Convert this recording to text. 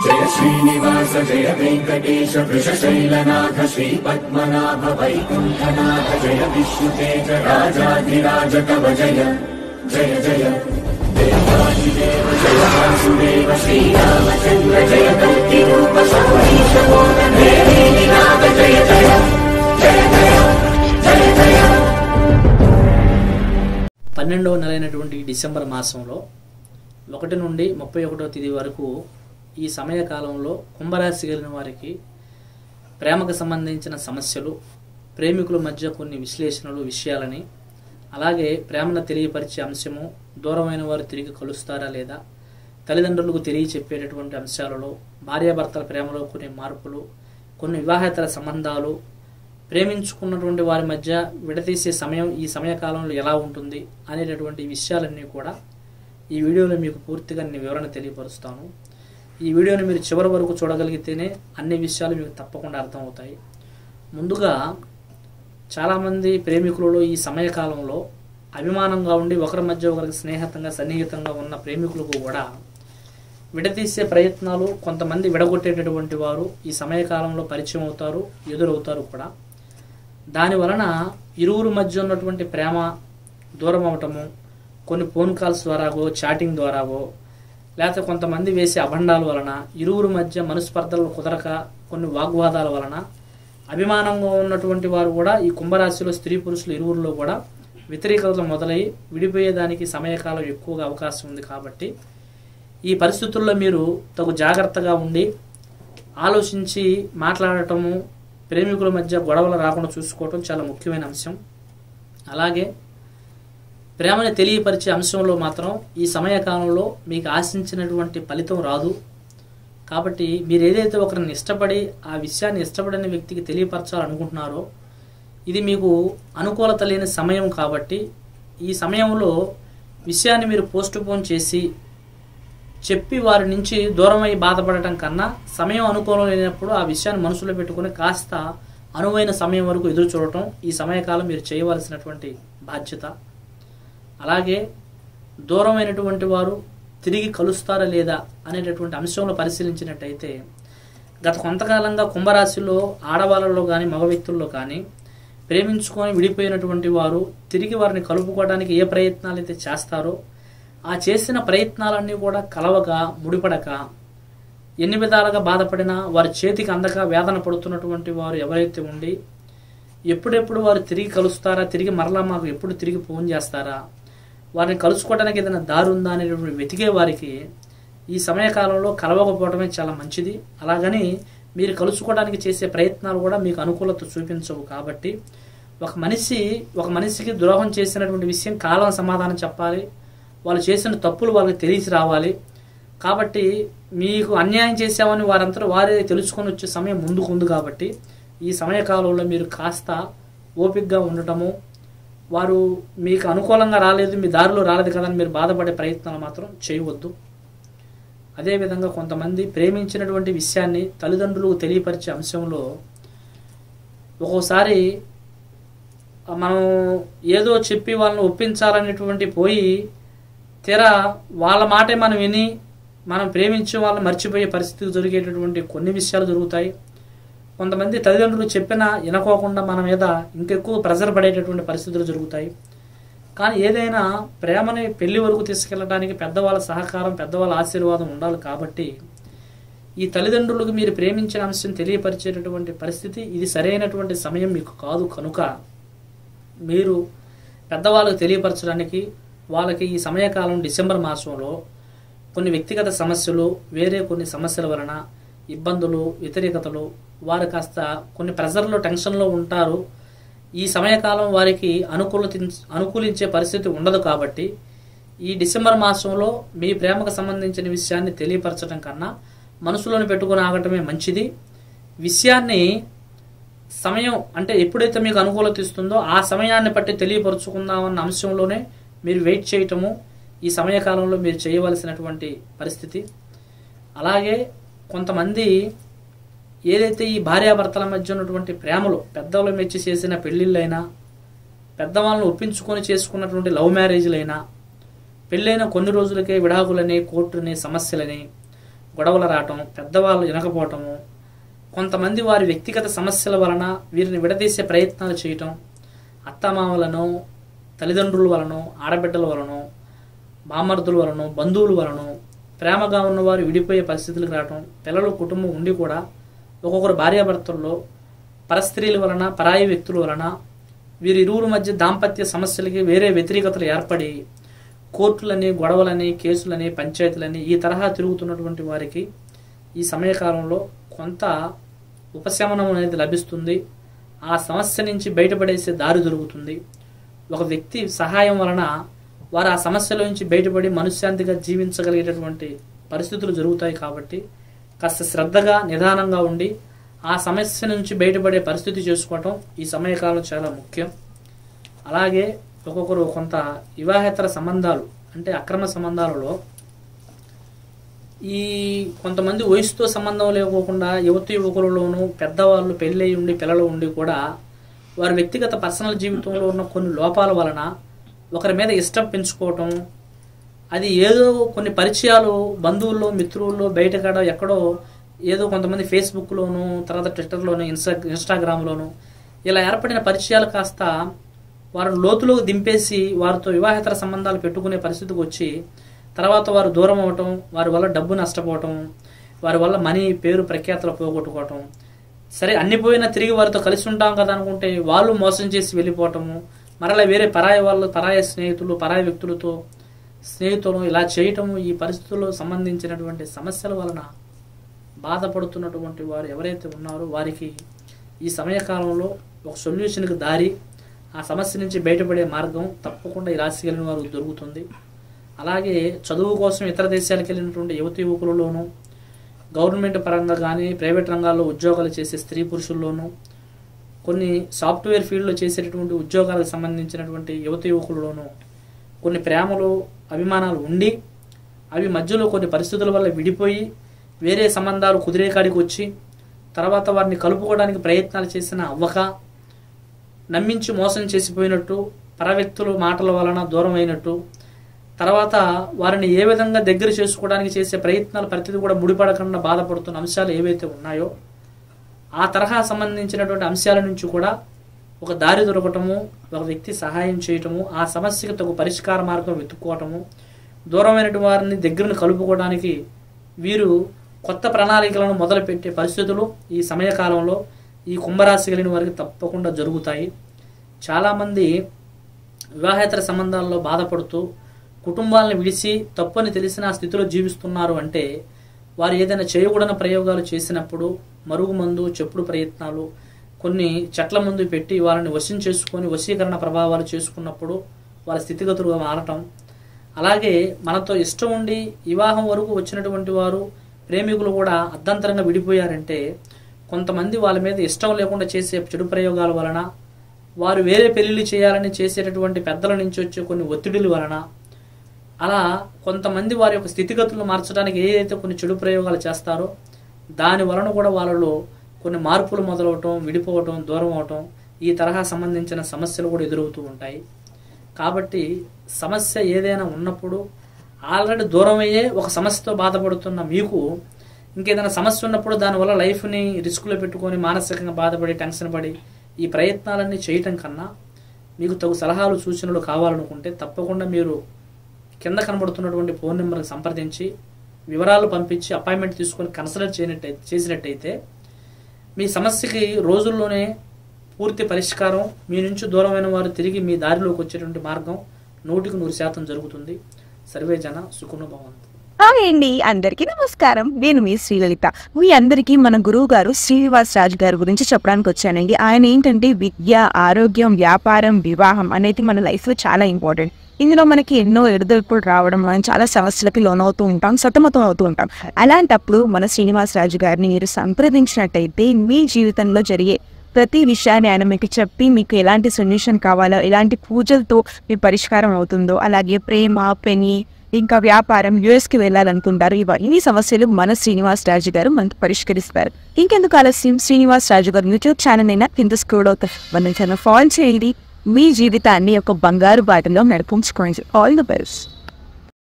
जय श्रीनिवास जय वेङ्कटेश वृषशैलनाथ श्रीपद्मनाभ वैकुण्ठनाथ जय विष्णुतेज राजाधिराज कव जय जय जय देवादिदेव जय वासुदेव श्रीरामचन्द्र जय कल्किरूप शौरीश मोदन देवीनाथ जय जय जय जय जय जय పన్నెండవ నెల అయినటువంటి డిసెంబర్ మాసంలో ఒకటి నుండి ముప్పై ఒకటో తేదీ వరకు ఈ సమయకాలంలో కుంభరాశి కలిగిన వారికి ప్రేమకు సంబంధించిన సమస్యలు ప్రేమికుల మధ్య కొన్ని విశ్లేషణలు విషయాలని అలాగే ప్రేమను తెలియపరిచే అంశము దూరమైన వారు తిరిగి కలుస్తారా లేదా తల్లిదండ్రులకు తెలియచెప్పేటటువంటి అంశాలలో భార్యాభర్తల ప్రేమలో కొన్ని మార్పులు కొన్ని వివాహేతర సంబంధాలు ప్రేమించుకున్నటువంటి వారి మధ్య విడదీసే సమయం ఈ సమయకాలంలో ఎలా ఉంటుంది అనేటటువంటి విషయాలన్నీ కూడా ఈ వీడియోలో మీకు పూర్తిగా నేను వివరణ తెలియపరుస్తాను ఈ వీడియోని మీరు చివరి వరకు చూడగలిగితేనే అన్ని విషయాలు మీకు తప్పకుండా అర్థమవుతాయి ముందుగా చాలామంది ప్రేమికులలో ఈ సమయకాలంలో అభిమానంగా ఉండి ఒకరి మధ్య ఒకరికి స్నేహితంగా సన్నిహితంగా ఉన్న ప్రేమికులకు కూడా విడదీసే ప్రయత్నాలు కొంతమంది విడగొట్టేటటువంటి వారు ఈ సమయకాలంలో పరిచయం అవుతారు ఎదురవుతారు కూడా దాని వలన ఇరువురు మధ్య ఉన్నటువంటి ప్రేమ దూరం అవటము కొన్ని ఫోన్ కాల్స్ ద్వారాగో చాటింగ్ ద్వారాగో లేకపోతే కొంతమంది వేసే అభండాల వలన ఇరువురు మధ్య మనస్పర్ధలు కుదరక కొన్ని వాగ్వాదాల వలన అభిమానంగా ఉన్నటువంటి వారు కూడా ఈ కుంభరాశిలో స్త్రీ పురుషులు ఇరువురిలో కూడా వ్యతిరేకతలు మొదలై విడిపోయేదానికి సమయకాలం ఎక్కువగా అవకాశం ఉంది కాబట్టి ఈ పరిస్థితుల్లో మీరు తగు జాగ్రత్తగా ఉండి ఆలోచించి మాట్లాడటము ప్రేమికుల మధ్య గొడవలు రాకుండా చూసుకోవటం చాలా ముఖ్యమైన అంశం అలాగే ప్రేమని తెలియపరిచే అంశంలో మాత్రం ఈ సమయకాలంలో మీకు ఆశించినటువంటి ఫలితం రాదు కాబట్టి మీరు ఏదైతే ఒకరిని ఇష్టపడి ఆ విషయాన్ని ఇష్టపడిన వ్యక్తికి తెలియపరచాలనుకుంటున్నారో ఇది మీకు అనుకూలత లేని సమయం కాబట్టి ఈ సమయంలో విషయాన్ని మీరు పోస్ట్ పోన్ చేసి చెప్పి వారి నుంచి దూరమై బాధపడటం కన్నా సమయం అనుకూలం లేనప్పుడు ఆ విషయాన్ని మనసులో పెట్టుకుని కాస్త అనువైన సమయం వరకు ఎదురు చూడటం ఈ సమయకాలం మీరు చేయవలసినటువంటి బాధ్యత అలాగే దూరమైనటువంటి వారు తిరిగి కలుస్తారా లేదా అనేటటువంటి అంశంలో పరిశీలించినట్టయితే గత కొంతకాలంగా కుంభరాశిలో ఆడవాళ్ళలో కానీ మగ వ్యక్తుల్లో కానీ ప్రేమించుకొని విడిపోయినటువంటి వారు తిరిగి వారిని కలుపుకోవడానికి ఏ ప్రయత్నాలు అయితే చేస్తారో ఆ చేసిన ప్రయత్నాలన్నీ కూడా కలవక ముడిపడక ఎన్ని విధాలుగా బాధపడినా వారి చేతికి అందక వేదన పడుతున్నటువంటి వారు ఎవరైతే ఉండి ఎప్పుడెప్పుడు వారు తిరిగి కలుస్తారా తిరిగి మరలా మాకు ఎప్పుడు తిరిగి ఫోన్ చేస్తారా వారిని కలుసుకోవడానికి ఏదైనా దారి ఉందా అనేటువంటి వెతికే వారికి ఈ సమయకాలంలో కలవకపోవడమే చాలా మంచిది అలాగని మీరు కలుసుకోవడానికి చేసే ప్రయత్నాలు కూడా మీకు అనుకూలత చూపించవు కాబట్టి ఒక మనిషి ఒక మనిషికి ద్రోహం చేసినటువంటి విషయం కాలం సమాధానం చెప్పాలి వాళ్ళు చేసిన తప్పులు వాళ్ళకి తెలిసి రావాలి కాబట్టి మీకు అన్యాయం చేశామని వారంతా వారే తెలుసుకొని వచ్చే సమయం ముందుకు ఉంది కాబట్టి ఈ సమయకాలంలో మీరు కాస్త ఓపికగా ఉండటము వారు మీకు అనుకూలంగా రాలేదు మీ దారిలో రాలేదు కదా అని మీరు బాధపడే ప్రయత్నాలు మాత్రం చేయవద్దు అదేవిధంగా కొంతమంది ప్రేమించినటువంటి విషయాన్ని తల్లిదండ్రులకు తెలియపరిచే అంశంలో ఒక్కోసారి మనం ఏదో చెప్పి వాళ్ళని ఒప్పించాలనేటువంటి పోయి తీరా వాళ్ళ మాటే మనం విని మనం ప్రేమించే వాళ్ళని మర్చిపోయే పరిస్థితి జరిగేటటువంటి కొన్ని విషయాలు జరుగుతాయి కొంతమంది తల్లిదండ్రులు చెప్పినా వినకోకుండా మన మీద ఇంకెక్కువ ప్రెజర్ పడేటటువంటి పరిస్థితులు జరుగుతాయి కానీ ఏదైనా ప్రేమని పెళ్లి వరకు తీసుకెళ్ళడానికి పెద్దవాళ్ళ సహకారం పెద్దవాళ్ళ ఆశీర్వాదం ఉండాలి కాబట్టి ఈ తల్లిదండ్రులకు మీరు ప్రేమించిన అంశం తెలియపరిచేటటువంటి పరిస్థితి ఇది సరైనటువంటి సమయం మీకు కాదు కనుక మీరు పెద్దవాళ్ళకు తెలియపరచడానికి వాళ్ళకి ఈ సమయకాలం డిసెంబర్ మాసంలో కొన్ని వ్యక్తిగత సమస్యలు వేరే కొన్ని సమస్యల వలన ఇబ్బందులు వ్యతిరేకతలు వారు కాస్త కొన్ని ప్రెజర్లో టెన్షన్లో ఉంటారు ఈ సమయకాలం వారికి అనుకూలత అనుకూలించే పరిస్థితి ఉండదు కాబట్టి ఈ డిసెంబర్ మాసంలో మీ ప్రేమకు సంబంధించిన విషయాన్ని తెలియపరచడం కన్నా మనసులోని పెట్టుకుని ఆగటమే మంచిది విషయాన్ని సమయం అంటే ఎప్పుడైతే మీకు అనుకూలత ఇస్తుందో ఆ సమయాన్ని బట్టి తెలియపరుచుకుందామన్న అంశంలోనే మీరు వెయిట్ చేయటము ఈ సమయకాలంలో మీరు చేయవలసినటువంటి పరిస్థితి అలాగే కొంతమంది ఏదైతే ఈ భార్యాభర్తల మధ్య ఉన్నటువంటి ప్రేమలు పెద్దవాళ్ళు మెచ్చి చేసిన పెళ్లిళ్ళైనా పెద్దవాళ్ళని ఒప్పించుకొని చేసుకున్నటువంటి లవ్ మ్యారేజ్లైనా పెళ్ళైన కొన్ని రోజులకే విడాకులని కోర్టుని సమస్యలని గొడవలు రావటం పెద్దవాళ్ళు వినకపోవటము కొంతమంది వారి వ్యక్తిగత సమస్యల వలన వీరిని విడదీసే ప్రయత్నాలు చేయటం అత్తమామలను తల్లిదండ్రుల వలన ఆడబిడ్డల వలన బామర్దుల వలన బంధువుల వలన ప్రేమగా ఉన్నవారు విడిపోయే పరిస్థితులకు రావటం పిల్లలు కుటుంబం ఉండి కూడా ఒక్కొక్కరు భార్యాభర్తల్లో పరస్త్రీల వలన పరాయి వ్యక్తుల వలన వీరి ఇరువురు మధ్య దాంపత్య సమస్యలకి వేరే వ్యతిరేకతలు ఏర్పడి కోర్టులని గొడవలని కేసులని పంచాయతీలని ఈ తరహా తిరుగుతున్నటువంటి వారికి ఈ సమయకాలంలో కొంత ఉపశమనం అనేది లభిస్తుంది ఆ సమస్య నుంచి బయటపడేసే దారి దొరుకుతుంది ఒక వ్యక్తి సహాయం వలన వారు ఆ సమస్యలో నుంచి బయటపడి మనశ్శాంతిగా జీవించగలిగేటటువంటి పరిస్థితులు జరుగుతాయి కాబట్టి కాస్త శ్రద్ధగా నిదానంగా ఉండి ఆ సమస్య నుంచి బయటపడే పరిస్థితి చేసుకోవటం ఈ సమయకాలం చాలా ముఖ్యం అలాగే ఒక్కొక్కరు కొంత వివాహేతర సంబంధాలు అంటే అక్రమ సంబంధాలలో ఈ కొంతమంది వయసుతో సంబంధం లేకోకుండా యువతి యువకులలోనూ పెద్దవాళ్ళు పెళ్ళి ఉండి పిల్లలు ఉండి కూడా వారి వ్యక్తిగత పర్సనల్ జీవితంలో ఉన్న కొన్ని లోపాల వలన ఒకరి మీద ఇష్టం పెంచుకోవటం అది ఏదో కొన్ని పరిచయాలు బంధువుల్లో మిత్రుల్లో బయటకాడ ఎక్కడో ఏదో కొంతమంది ఫేస్బుక్లోను తర్వాత ట్విట్టర్లోను ఇన్స్టా ఇన్స్టాగ్రామ్లోను ఇలా ఏర్పడిన పరిచయాలు కాస్త వారిని లోతులోకి దింపేసి వారితో వివాహేతర సంబంధాలు పెట్టుకునే పరిస్థితికి వచ్చి తర్వాత వారు దూరం అవటం వారి వల్ల డబ్బు నష్టపోవటం వారి వల్ల మనీ పేరు ప్రఖ్యాతలు పోగొట్టుకోవటం సరే అన్ని పోయినా తిరిగి వారితో కలిసి ఉంటాం కదా అనుకుంటే వాళ్ళు మోసం చేసి వెళ్ళిపోవటము మరలా వేరే పరాయి వాళ్ళు పరాయి స్నేహితులు పరాయి వ్యక్తులతో స్నేహితులు ఇలా చేయటము ఈ పరిస్థితుల్లో సంబంధించినటువంటి సమస్యల వలన బాధపడుతున్నటువంటి వారు ఎవరైతే ఉన్నారో వారికి ఈ సమయకాలంలో ఒక సొల్యూషన్కి దారి ఆ సమస్య నుంచి బయటపడే మార్గం తప్పకుండా ఈ రాశి కలిగిన వారికి దొరుకుతుంది అలాగే చదువు కోసం ఇతర దేశాలకు వెళ్ళినటువంటి యువతి యువకులలోనూ గవర్నమెంట్ పరంగా కానీ ప్రైవేట్ రంగాల్లో ఉద్యోగాలు చేసే స్త్రీ పురుషుల్లోనూ కొన్ని సాఫ్ట్వేర్ ఫీల్డ్లో చేసేటటువంటి ఉద్యోగాలకు సంబంధించినటువంటి యువతి యువకులలోనూ కొన్ని ప్రేమలు అభిమానాలు ఉండి అవి మధ్యలో కొన్ని పరిస్థితుల వల్ల విడిపోయి వేరే సంబంధాలు కుదిరే కాడికి వచ్చి తర్వాత వారిని కలుపుకోవడానికి ప్రయత్నాలు చేసిన అవ్వక నమ్మించి మోసం చేసిపోయినట్టు పర వ్యక్తుల మాటల వలన దూరం అయినట్టు తర్వాత వారిని ఏ విధంగా దగ్గర చేసుకోవడానికి చేసే ప్రయత్నాలు ప్రతిదీ కూడా ముడిపడకుండా బాధపడుతున్న అంశాలు ఏవైతే ఉన్నాయో ఆ తరహా సంబంధించినటువంటి అంశాల నుంచి కూడా ఒక దారి దొరకటము ఒక వ్యక్తి సహాయం చేయటము ఆ సమస్యకు తగు పరిష్కార మార్గం వెతుక్కోవటము దూరమైన వారిని దగ్గరను కలుపుకోవడానికి వీరు కొత్త ప్రణాళికలను మొదలుపెట్టే పరిస్థితులు ఈ సమయకాలంలో ఈ కుంభరాశి కలిగిన వారికి తప్పకుండా జరుగుతాయి చాలామంది వివాహేతర సంబంధాల్లో బాధపడుతూ కుటుంబాలను విడిచి తప్పని తెలిసిన ఆ స్థితిలో జీవిస్తున్నారు అంటే వారు ఏదైనా చేయకూడని ప్రయోగాలు చేసినప్పుడు మరుగు మందు చెప్పుడు ప్రయత్నాలు కొన్ని చెట్ల ముందు పెట్టి వారిని వశం చేసుకొని వశీకరణ ప్రభావాలు చేసుకున్నప్పుడు వాళ్ళ స్థితిగతులుగా మారటం అలాగే మనతో ఇష్టం ఉండి వివాహం వరకు వచ్చినటువంటి వారు ప్రేమికులు కూడా అర్ధంతరంగా విడిపోయారంటే కొంతమంది వాళ్ళ మీద ఇష్టం లేకుండా చేసే చెడు ప్రయోగాల వలన వారు వేరే పెళ్లిళ్ళు చేయాలని చేసేటటువంటి పెద్దల నుంచి వచ్చే కొన్ని ఒత్తిడుల వలన అలా కొంతమంది వారి యొక్క స్థితిగతులను మార్చడానికి ఏదైతే కొన్ని చెడు ప్రయోగాలు చేస్తారో దాని వలన కూడా వాళ్ళలో కొన్ని మార్పులు మొదలవటం విడిపోవటం దూరం అవటం ఈ తరహా సంబంధించిన సమస్యలు కూడా ఎదురవుతూ ఉంటాయి కాబట్టి సమస్య ఏదైనా ఉన్నప్పుడు ఆల్రెడీ దూరం అయ్యే ఒక సమస్యతో బాధపడుతున్న మీకు ఇంకేదైనా సమస్య ఉన్నప్పుడు దానివల్ల లైఫ్ని రిస్కులో పెట్టుకొని మానసికంగా బాధపడి టెన్షన్ పడి ఈ ప్రయత్నాలన్నీ చేయటం కన్నా మీకు తగు సలహాలు సూచనలు కావాలనుకుంటే తప్పకుండా మీరు కింద కనబడుతున్నటువంటి ఫోన్ నెంబర్కి సంప్రదించి వివరాలు పంపించి అపాయింట్మెంట్ తీసుకొని కన్సల్ట్ చేయనట్టయితే చేసినట్టయితే మీ సమస్యకి రోజుల్లోనే పూర్తి పరిష్కారం మీ నుంచి దూరమైన వారు తిరిగి మీ దారిలోకి వచ్చేటువంటి మార్గం నూటికి నూరు శాతం జరుగుతుంది సర్వే జన సుఖను భవంతు హాయ్ అండి అందరికీ నమస్కారం నేను మీ శ్రీలలిత మీ అందరికీ మన గురువు గారు శ్రీనివాస్ రాజు గారి గురించి చెప్పడానికి వచ్చానండి ఆయన ఏంటంటే విద్య ఆరోగ్యం వ్యాపారం వివాహం అనేది మన లైఫ్లో చాలా ఇంపార్టెంట్ ఇందులో మనకి ఎన్నో ఎడదొడుపులు రావడం మనం చాలా సమస్యలకి లోనవుతూ ఉంటాం సతమతం అవుతూ ఉంటాం అలాంటప్పుడు మన శ్రీనివాస్ రాజు గారిని మీరు సంప్రదించినట్టయితే మీ జీవితంలో జరిగే ప్రతి విషయాన్ని ఆయన మీకు చెప్పి మీకు ఎలాంటి సొల్యూషన్ కావాలో ఎలాంటి పూజలతో మీ పరిష్కారం అవుతుందో అలాగే ప్రేమ పెని ఇంకా వ్యాపారం యుఎస్కి వెళ్ళాలనుకుంటారు ఇవన్నీ సమస్యలు మన శ్రీనివాస్ రాజు గారు మనకు పరిష్కరిస్తారు ఇంకెందుకు ఆలస్యం శ్రీనివాస్ రాజు గారు యూట్యూబ్ ఛానల్ అయినా కింద స్క్రోల్ అవుతారు మన ఛానల్ ఫాలో చేయండి మీ జీవితాన్ని ఒక బంగారు బాటలో నడిపించుకోండి ఆల్ ది బెస్ట్